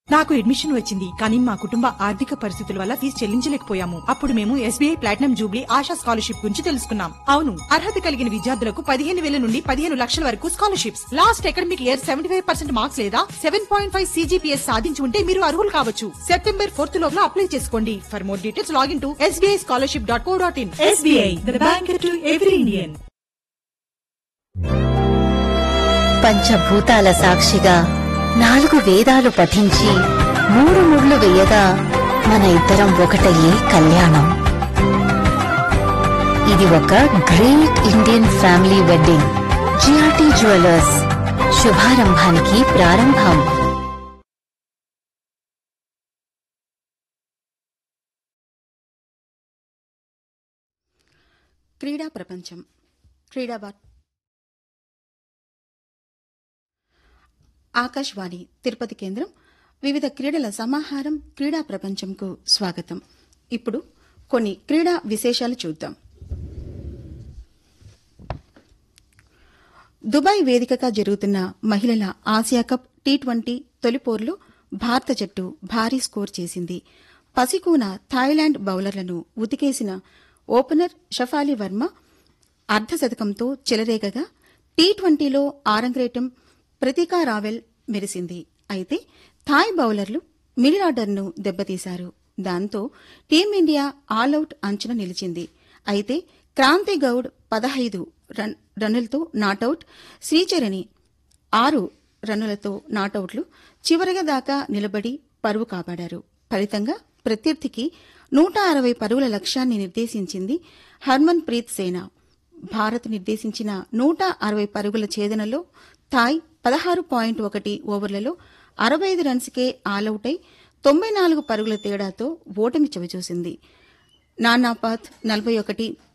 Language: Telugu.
నాకు అడ్మిషన్ వచ్చింది కానీ మా కుటుంబ ఆర్థిక పరిస్థితుల వల్ల ఫీజు చెల్లించలేకపోయాము అప్పుడు మేము SBI platinum jubilee Asha scholarship గురించి తెలుసుకున్నాం అవును అర్హత కలిగిన విద్యార్థులకు పదిహేను వేల నుండి పదిహేను లక్షల వరకు scholarships last academic year seventy five percent marks లేదా సెవెన్ పాయింట్ ఫైవ్ సీజీపీఎస్ సాధించి ఉంటే మీరు అర్హులు కావచ్చు సెప్టెంబర్ ఫోర్త్ లోపల అప్లై చేసుకోండి for more details login to SBI scholarship dot co dot in SBI the bank to every Indian పంచభూతాల సాక్షిగా నాలుగు వేదాలు పఠించి మూడు ముళ్ళు వేయగా మన ఇద్దరం ఒకటయ్యే కళ్యాణం ఇది ఒక great Indian family wedding GRT jewellers శుభారంభానికి ప్రారంభం క్రీడా ప్రపంచం క్రీడా వార్- ఆకాశవాణి తిరుపతి కేంద్రం వివిధ క్రీడల సమాహారం క్రీడా ప్రపంచంకు స్వాగతం ఇప్పుడు కొన్ని క్రీడా విశేషాలు చూద్దాం దుబాయ్ వేదికగా జరుగుతున్న మహిళల ఆసియా కప్ టీ ట్వంటీ తొలి పోరులో భారత జట్టు భారీ స్కోర్ చేసింది పసికూన థాయిలాండ్ బౌలర్లను ఉతికేసిన ఓపెనర్ షఫాలి వర్మ అర్ధశతకంతో చెలరేగగా టీ ట్వంటీలో ఆరంగేటం ప్రతీకా రావెల్ మెరిసింది అయితే థాయ్ బౌలర్లు మిడిల్ ఆర్డర్ను దెబ్బతీశారు దాంతో టీమిండియా ఆలౌట్ అంచున నిలిచింది అయితే క్రాంతి గౌడ్ పదహైదు రన్ రన్నులతో నాటౌట్ శ్రీచరణి ఆరు రన్నులతో నాటౌట్లు చివరిగా దాకా నిలబడి పరువు కాపాడారు ఫలితంగా ప్రత్యర్థికి నూట అరవై పరుగుల లక్ష్యాన్ని నిర్దేశించింది హర్మన్ ప్రీత్ సేన భారత్ నిర్దేశించిన నూట అరవై పరుగుల ఛేదనలో థాయ్ పదహారు పాయింట్ ఒకటి ఓవర్లలో అరవై ఐదు రన్స్కే ఆలౌట్ అయి తొంభై నాలుగు పరుగుల తేడాతో ఓటమి చవిచూసింది నానాపాత్ నలభై ఒకటి